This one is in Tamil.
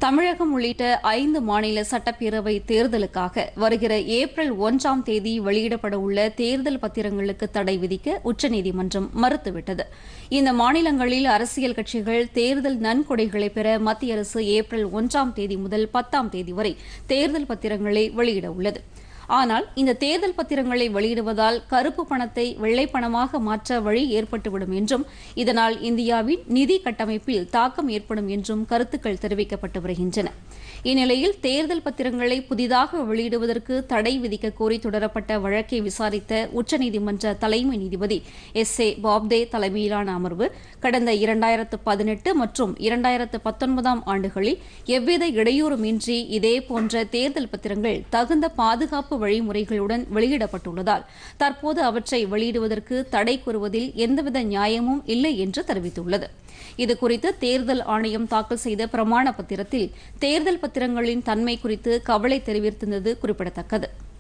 தமிழகம் உள்ளிட்ட ஐந்து மாநில சட்டப்பேரவை தேர்தலுக்காக வருகிற ஏப்ரல் ஒன்றாம் தேதி வெளியிடப்பட உள்ள தேர்தல் பத்திரங்களுக்கு தடை விதிக்க உச்சநீதிமன்றம் மறுத்துவிட்டது இந்த மாநிலங்களில் அரசியல் கட்சிகள் தேர்தல் நன்கொடைகளை பெற மத்திய அரசு ஏப்ரல் ஒன்றாம் தேதி முதல் பத்தாம் தேதி வரை தேர்தல் பத்திரங்களை வெளியிட உள்ளது ஆனால் இந்த தேர்தல் பத்திரங்களை வெளியிடுவதால் கருப்பு பணத்தை வெள்ளை பணமாக மாற்ற வழி ஏற்பட்டுவிடும் என்றும் இதனால் இந்தியாவின் நிதி கட்டமைப்பில் தாக்கம் ஏற்படும் என்றும் கருத்துக்கள் தெரிவிக்கப்பட்டு வருகின்றன இந்நிலையில் தேர்தல் பத்திரங்களை புதிதாக வெளியிடுவதற்கு தடை விதிக்க கோரி தொடரப்பட்ட வழக்கை விசாரித்த உச்சநீதிமன்ற தலைமை நீதிபதி எஸ் ஏ பாப்தே தலைமையிலான அமர்வு கடந்த இரண்டாயிரத்து பதினெட்டு மற்றும் இரண்டாயிரத்து பத்தொன்பதாம் ஆண்டுகளில் எவ்வித இடையூறுமின்றி இதேபோன்ற தேர்தல் பத்திரங்கள் தகுந்த பாதுகாப்பு வழிமுறைகளுடன் வெளியிடப்பட்டுள்ளதால் தற்போது அவற்றை வெளியிடுவதற்கு தடை கூறுவதில் எந்தவித நியாயமும் இல்லை என்று தெரிவித்துள்ளது இதுகுறித்து தேர்தல் ஆணையம் தாக்கல் செய்த பிரமாண பத்திரத்தில் தேர்தல் பத்திரங்களின் தன்மை குறித்து கவலை தெரிவித்திருந்தது குறிப்பிடத்தக்கது